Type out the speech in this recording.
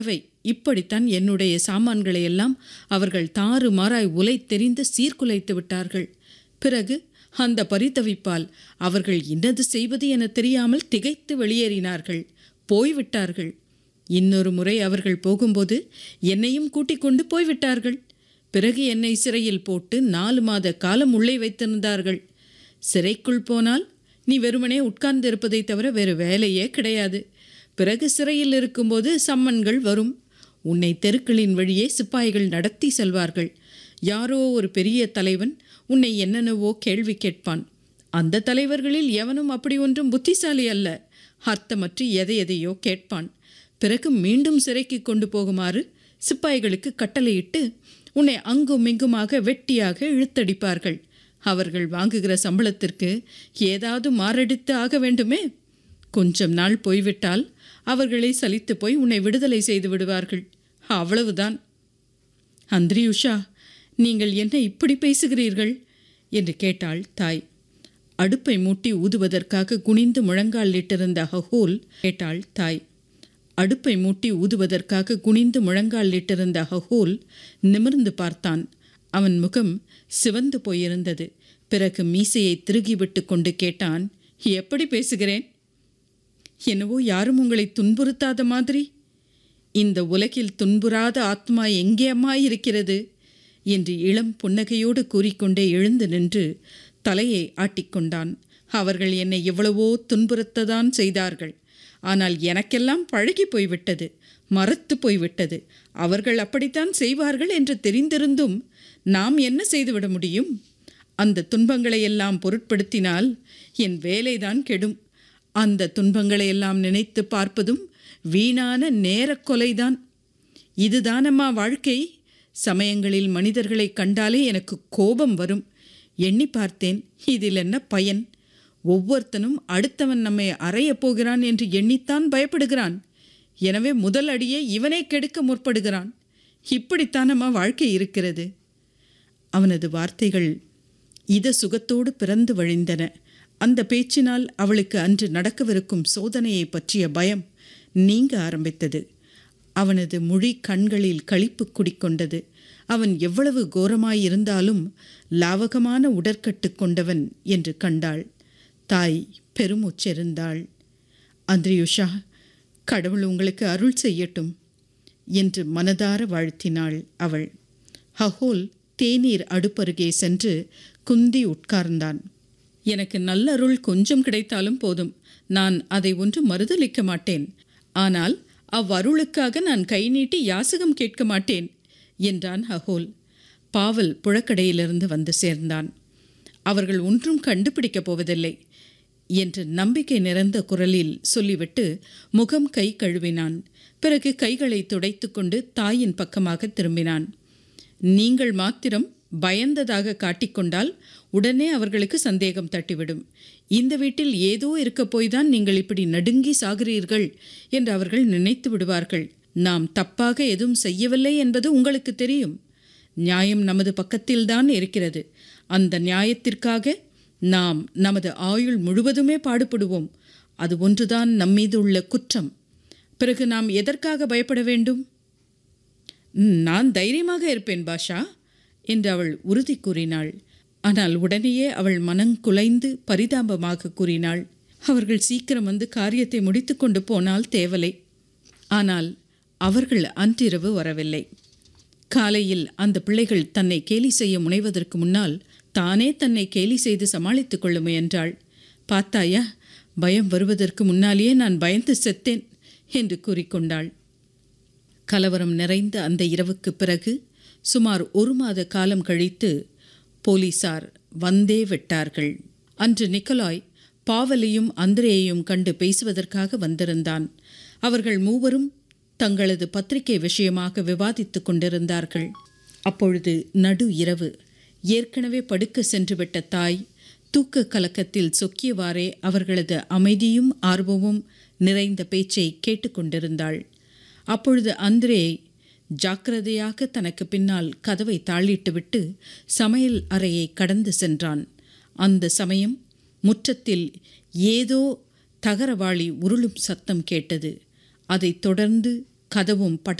அவை இப்படித்தான் என்னுடைய சாமான்களை எல்லாம் அவர்கள் தாறுமாறாய் உலை தெரிந்து சீர்குலைத்து விட்டார்கள் பிறகு அந்த பரிதவிப்பால் அவர்கள் இன்னது செய்வது என தெரியாமல் திகைத்து வெளியேறினார்கள் போய்விட்டார்கள் இன்னொரு முறை அவர்கள் போகும்போது என்னையும் கூட்டிக் கொண்டு போய்விட்டார்கள் பிறகு என்னை சிறையில் போட்டு நாலு மாத காலம் உள்ளே வைத்திருந்தார்கள் சிறைக்குள் போனால் நீ வெறுமனே உட்கார்ந்து இருப்பதை தவிர வேறு வேலையே கிடையாது பிறகு சிறையில் இருக்கும்போது சம்மன்கள் வரும் உன்னை தெருக்களின் வழியே சிப்பாய்கள் நடத்தி செல்வார்கள் யாரோ ஒரு பெரிய தலைவன் உன்னை என்னென்னவோ கேள்வி கேட்பான் அந்த தலைவர்களில் எவனும் அப்படி ஒன்றும் புத்திசாலி அல்ல அர்த்தமற்று எதை எதையோ கேட்பான் பிறகு மீண்டும் சிறைக்கு கொண்டு போகுமாறு சிப்பாய்களுக்கு கட்டளையிட்டு உன்னை அங்கும் இங்குமாக வெட்டியாக இழுத்தடிப்பார்கள் அவர்கள் வாங்குகிற சம்பளத்திற்கு ஏதாவது மாரடித்து ஆக வேண்டுமே கொஞ்சம் நாள் போய்விட்டால் அவர்களை சலித்து போய் உன்னை விடுதலை செய்து விடுவார்கள் அவ்வளவுதான் அந்திரியுஷா நீங்கள் என்ன இப்படி பேசுகிறீர்கள் என்று கேட்டாள் தாய் அடுப்பை மூட்டி ஊதுவதற்காக குனிந்து முழங்காலிட்டிருந்த ஹஹோல் கேட்டாள் தாய் அடுப்பை மூட்டி ஊதுவதற்காக குனிந்து முழங்காலிட்டிருந்த ஹஹோல் நிமிர்ந்து பார்த்தான் அவன் முகம் சிவந்து போயிருந்தது பிறகு மீசையை திருகிவிட்டு கொண்டு கேட்டான் எப்படி பேசுகிறேன் என்னவோ யாரும் உங்களை துன்புறுத்தாத மாதிரி இந்த உலகில் துன்புறாத ஆத்மா எங்கே அம்மா இருக்கிறது என்று இளம் புன்னகையோடு கூறிக்கொண்டே எழுந்து நின்று தலையை ஆட்டிக்கொண்டான் அவர்கள் என்னை எவ்வளவோ துன்புறுத்ததான் செய்தார்கள் ஆனால் எனக்கெல்லாம் பழகி போய்விட்டது மறத்து போய்விட்டது அவர்கள் அப்படித்தான் செய்வார்கள் என்று தெரிந்திருந்தும் நாம் என்ன செய்துவிட முடியும் அந்த துன்பங்களை எல்லாம் பொருட்படுத்தினால் என் வேலைதான் கெடும் அந்த துன்பங்களை எல்லாம் நினைத்து பார்ப்பதும் வீணான நேரக் கொலைதான் இதுதானம்மா வாழ்க்கை சமயங்களில் மனிதர்களை கண்டாலே எனக்கு கோபம் வரும் எண்ணி பார்த்தேன் இதில் என்ன பயன் ஒவ்வொருத்தனும் அடுத்தவன் நம்மை அறையப் போகிறான் என்று எண்ணித்தான் பயப்படுகிறான் எனவே முதல் அடியே இவனை கெடுக்க முற்படுகிறான் இப்படித்தானம்மா வாழ்க்கை இருக்கிறது அவனது வார்த்தைகள் இத சுகத்தோடு பிறந்து வழிந்தன அந்த பேச்சினால் அவளுக்கு அன்று நடக்கவிருக்கும் சோதனையை பற்றிய பயம் நீங்க ஆரம்பித்தது அவனது மொழி கண்களில் களிப்பு குடிக்கொண்டது அவன் எவ்வளவு கோரமாயிருந்தாலும் லாவகமான உடற்கட்டு கொண்டவன் என்று கண்டாள் தாய் பெருமூச்செறிந்தாள் அந்திரியுஷா கடவுள் உங்களுக்கு அருள் செய்யட்டும் என்று மனதார வாழ்த்தினாள் அவள் ஹஹோல் தேநீர் அடுப்பருகே சென்று குந்தி உட்கார்ந்தான் எனக்கு நல்லருள் கொஞ்சம் கிடைத்தாலும் போதும் நான் அதை ஒன்று மறுதளிக்க மாட்டேன் ஆனால் அவ்வருளுக்காக நான் கை நீட்டி யாசகம் கேட்க மாட்டேன் என்றான் ஹஹோல் பாவல் புழக்கடையிலிருந்து வந்து சேர்ந்தான் அவர்கள் ஒன்றும் கண்டுபிடிக்கப் போவதில்லை என்று நம்பிக்கை நிறைந்த குரலில் சொல்லிவிட்டு முகம் கை கழுவினான் பிறகு கைகளை துடைத்துக்கொண்டு தாயின் பக்கமாக திரும்பினான் நீங்கள் மாத்திரம் பயந்ததாக காட்டிக்கொண்டால் உடனே அவர்களுக்கு சந்தேகம் தட்டிவிடும் இந்த வீட்டில் ஏதோ இருக்க போய்தான் நீங்கள் இப்படி நடுங்கி சாகிறீர்கள் என்று அவர்கள் நினைத்து விடுவார்கள் நாம் தப்பாக எதுவும் செய்யவில்லை என்பது உங்களுக்கு தெரியும் நியாயம் நமது பக்கத்தில்தான் இருக்கிறது அந்த நியாயத்திற்காக நாம் நமது ஆயுள் முழுவதுமே பாடுபடுவோம் அது ஒன்றுதான் நம்மீது உள்ள குற்றம் பிறகு நாம் எதற்காக பயப்பட வேண்டும் நான் தைரியமாக இருப்பேன் பாஷா என்று அவள் உறுதி கூறினாள் ஆனால் உடனேயே அவள் மனங்குலைந்து பரிதாபமாக கூறினாள் அவர்கள் சீக்கிரம் வந்து காரியத்தை முடித்து கொண்டு போனால் தேவலை ஆனால் அவர்கள் அன்றிரவு வரவில்லை காலையில் அந்த பிள்ளைகள் தன்னை கேலி செய்ய முனைவதற்கு முன்னால் தானே தன்னை கேலி செய்து சமாளித்துக் கொள்ள முயன்றாள் பார்த்தாயா பயம் வருவதற்கு முன்னாலேயே நான் பயந்து செத்தேன் என்று கூறிக்கொண்டாள் கலவரம் நிறைந்த அந்த இரவுக்கு பிறகு சுமார் ஒரு மாத காலம் கழித்து போலீசார் வந்தே விட்டார்கள் அன்று நிக்கலாய் பாவலையும் அந்திரேயையும் கண்டு பேசுவதற்காக வந்திருந்தான் அவர்கள் மூவரும் தங்களது பத்திரிகை விஷயமாக விவாதித்துக் கொண்டிருந்தார்கள் அப்பொழுது நடு இரவு ஏற்கனவே படுக்க சென்றுவிட்ட தாய் தூக்க கலக்கத்தில் சொக்கியவாறே அவர்களது அமைதியும் ஆர்வமும் நிறைந்த பேச்சை கேட்டுக்கொண்டிருந்தாள் அப்பொழுது அந்திரே ஜாக்கிரதையாக தனக்கு பின்னால் கதவை தாளிட்டுவிட்டு சமையல் அறையை கடந்து சென்றான் அந்த சமயம் முற்றத்தில் ஏதோ தகரவாளி உருளும் சத்தம் கேட்டது அதைத் தொடர்ந்து கதவும் பட